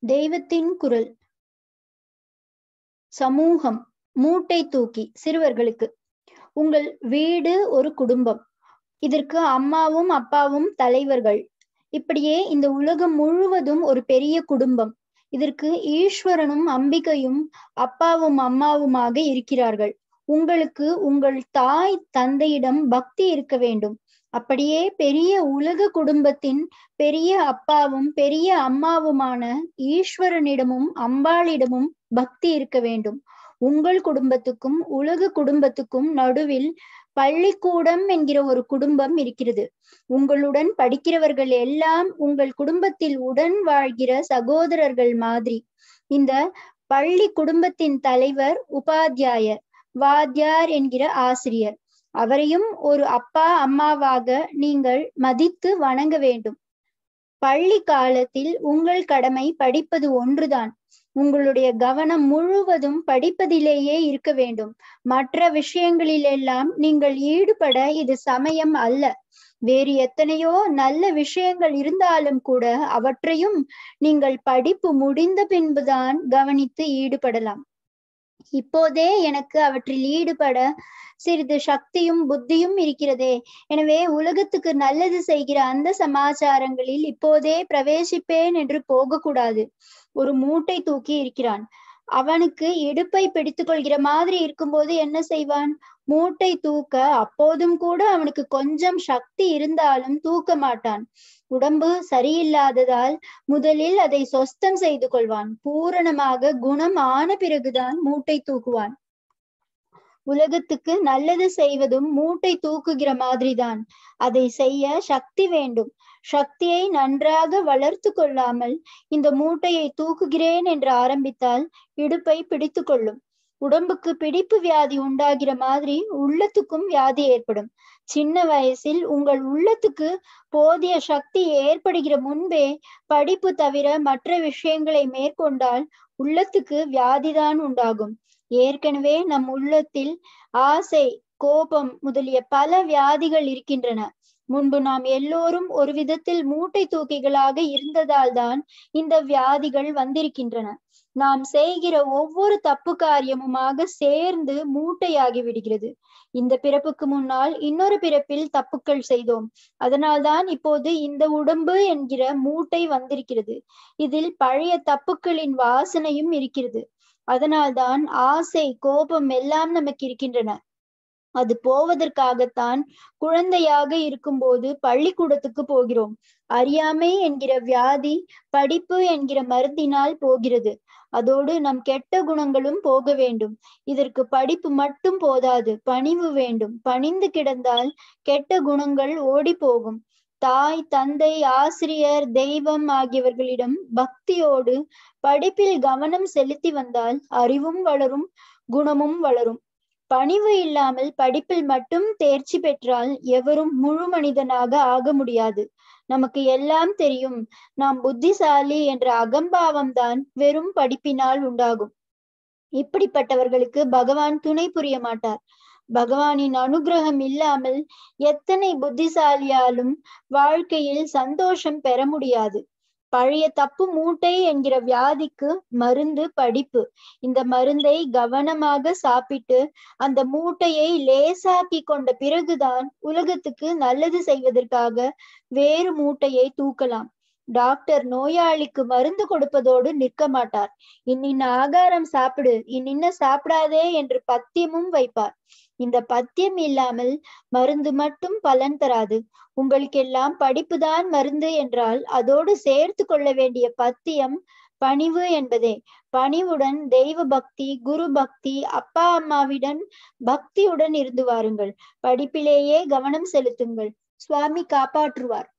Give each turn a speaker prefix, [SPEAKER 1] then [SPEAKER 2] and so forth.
[SPEAKER 1] தெய்வத்தின் குரல் சமூகம் மூட்டை தூக்கி சிறுவர்களுக்கு உங்கள் வீடு ஒரு குடும்பம் இதற்கு அம்மாவும் அப்பாவும் தலைவர்கள் இப்படியே இந்த உலகம் முழுவதும் ஒரு பெரிய குடும்பம் இதற்கு ஈஸ்வரனும் அம்பிகையும் அப்பாவும் அம்மாவுமாக இருக்கிறார்கள் உங்களுக்கு உங்கள் தாய் தந்தையிடம் பக்தி இருக்க வேண்டும் அப்படியே பெரிய உலக குடும்பத்தின் பெரிய அப்பாவும் பெரிய அம்மாவுமான ஈஸ்வரனிடமும் அம்பாளிடமும் பக்தி இருக்க வேண்டும் உங்கள் குடும்பத்துக்கும் உலக குடும்பத்துக்கும் நடுவில் பள்ளிக்கூடம் என்கிற ஒரு குடும்பம் இருக்கிறது உங்களுடன் படிக்கிறவர்கள் எல்லாம் உங்கள் குடும்பத்தில் உடன் வாழ்கிற சகோதரர்கள் மாதிரி இந்த பள்ளி குடும்பத்தின் தலைவர் உபாத்தியாயர் வாத்தியார் என்கிற ஆசிரியர் அவரையும் ஒரு அப்பா அம்மாவாக நீங்கள் மதித்து வணங்க வேண்டும் பள்ளி காலத்தில் உங்கள் கடமை படிப்பது ஒன்றுதான் உங்களுடைய கவனம் முழுவதும் படிப்பதிலேயே இருக்க வேண்டும் மற்ற விஷயங்களிலெல்லாம் நீங்கள் ஈடுபட இது சமயம் அல்ல வேறு எத்தனையோ நல்ல விஷயங்கள் இருந்தாலும் கூட அவற்றையும் நீங்கள் படிப்பு முடிந்த பின்புதான் கவனித்து ஈடுபடலாம் இப்போதே எனக்கு அவற்றில் ஈடுபட சிறிது சக்தியும் புத்தியும் இருக்கிறதே எனவே உலகத்துக்கு நல்லது செய்கிற அந்த சமாச்சாரங்களில் இப்போதே பிரவேசிப்பேன் என்று போகக்கூடாது ஒரு மூட்டை தூக்கி இருக்கிறான் அவனுக்கு இடுப்பை பிடித்து கொள்கிற மாதிரி இருக்கும்போது என்ன செய்வான் மூட்டை தூக்க அப்போதும் கூட அவனுக்கு கொஞ்சம் சக்தி இருந்தாலும் தூக்க மாட்டான் உடம்பு சரியில்லாததால் முதலில் அதை சொஸ்தம் செய்து கொள்வான் பூரணமாக குணம் ஆன பிறகுதான் மூட்டை தூக்குவான் உலகத்துக்கு நல்லது செய்வதும் மூட்டை தூக்குகிற மாதிரிதான் அதை செய்ய சக்தி வேண்டும் சக்தியை நன்றாக வளர்த்து கொள்ளாமல் இந்த மூட்டையை தூக்குகிறேன் என்று ஆரம்பித்தால் இடுப்பை பிடித்து கொள்ளும் உடம்புக்கு பிடிப்பு வியாதி உண்டாகிற மாதிரி உள்ளத்துக்கும் வியாதி ஏற்படும் சின்ன வயசில் உங்கள் உள்ளத்துக்கு போதிய சக்தி ஏற்படுகிற முன்பே படிப்பு தவிர மற்ற விஷயங்களை மேற்கொண்டால் உள்ளத்துக்கு வியாதிதான் உண்டாகும் ஏற்கனவே நம் உள்ளத்தில் ஆசை கோபம் முதலிய பல வியாதிகள் இருக்கின்றன முன்பு நாம் எல்லோரும் ஒரு விதத்தில் மூட்டை தூக்கிகளாக இருந்ததால் தான் இந்த வியாதிகள் வந்திருக்கின்றன நாம் செய்கிற ஒவ்வொரு தப்பு காரியமுமாக சேர்ந்து மூட்டையாகி விடுகிறது இந்த பிறப்புக்கு முன்னால் இன்னொரு பிறப்பில் தப்புக்கள் செய்தோம் அதனால்தான் இப்போது இந்த உடம்பு என்கிற மூட்டை வந்திருக்கிறது இதில் பழைய தப்புக்களின் வாசனையும் இருக்கிறது அதனால்தான் ஆசை கோபம் எல்லாம் நமக்கு இருக்கின்றன அது போவதற்காகத்தான் குழந்தையாக இருக்கும்போது பள்ளிக்கூடத்துக்கு போகிறோம் அறியாமை என்கிற வியாதி படிப்பு என்கிற மருந்தினால் போகிறது அதோடு நம் கெட்ட குணங்களும் போக வேண்டும் இதற்கு படிப்பு மட்டும் போதாது பணிவு வேண்டும் பணிந்து கிடந்தால் கெட்ட குணங்கள் ஓடி போகும் தாய் தந்தை ஆசிரியர் தெய்வம் ஆகியவர்களிடம் பக்தியோடு படிப்பில் கவனம் செலுத்தி வந்தால் அறிவும் வளரும் குணமும் வளரும் பணிவு இல்லாமல் படிப்பில் மட்டும் தேர்ச்சி பெற்றால் எவரும் முழு மனிதனாக ஆக முடியாது நமக்கு எல்லாம் தெரியும் நாம் புத்திசாலி என்ற அகம்பாவம் தான் வெறும் படிப்பினால் உண்டாகும் இப்படிப்பட்டவர்களுக்கு பகவான் துணை புரிய மாட்டார் பகவானின் அனுகிரகம் இல்லாமல் எத்தனை புத்திசாலியாலும் வாழ்க்கையில் சந்தோஷம் பெற முடியாது பழைய தப்பு மூட்டை என்கிற வியாதிக்கு மருந்து படிப்பு இந்த மருந்தை கவனமாக சாப்பிட்டு அந்த மூட்டையை லேசாக்கி கொண்ட பிறகுதான் உலகத்துக்கு நல்லது செய்வதற்காக வேறு மூட்டையை தூக்கலாம் டாக்டர் நோயாளிக்கு மருந்து கொடுப்பதோடு நிற்க மாட்டார் இன்னின்ன ஆகாரம் சாப்பிடு இன்னின்ன சாப்பிடாதே என்று பத்தியமும் வைப்பார் இந்த பத்தியம் இல்லாமல் மருந்து மட்டும் பலன் தராது உங்களுக்கெல்லாம் படிப்புதான் மருந்து என்றால் அதோடு சேர்த்து கொள்ள வேண்டிய பத்தியம் பணிவு என்பதே பணிவுடன் தெய்வ பக்தி குரு பக்தி அப்பா அம்மாவிடம் பக்தியுடன் இருந்து வாருங்கள் படிப்பிலேயே கவனம் செலுத்துங்கள் சுவாமி காப்பாற்றுவார்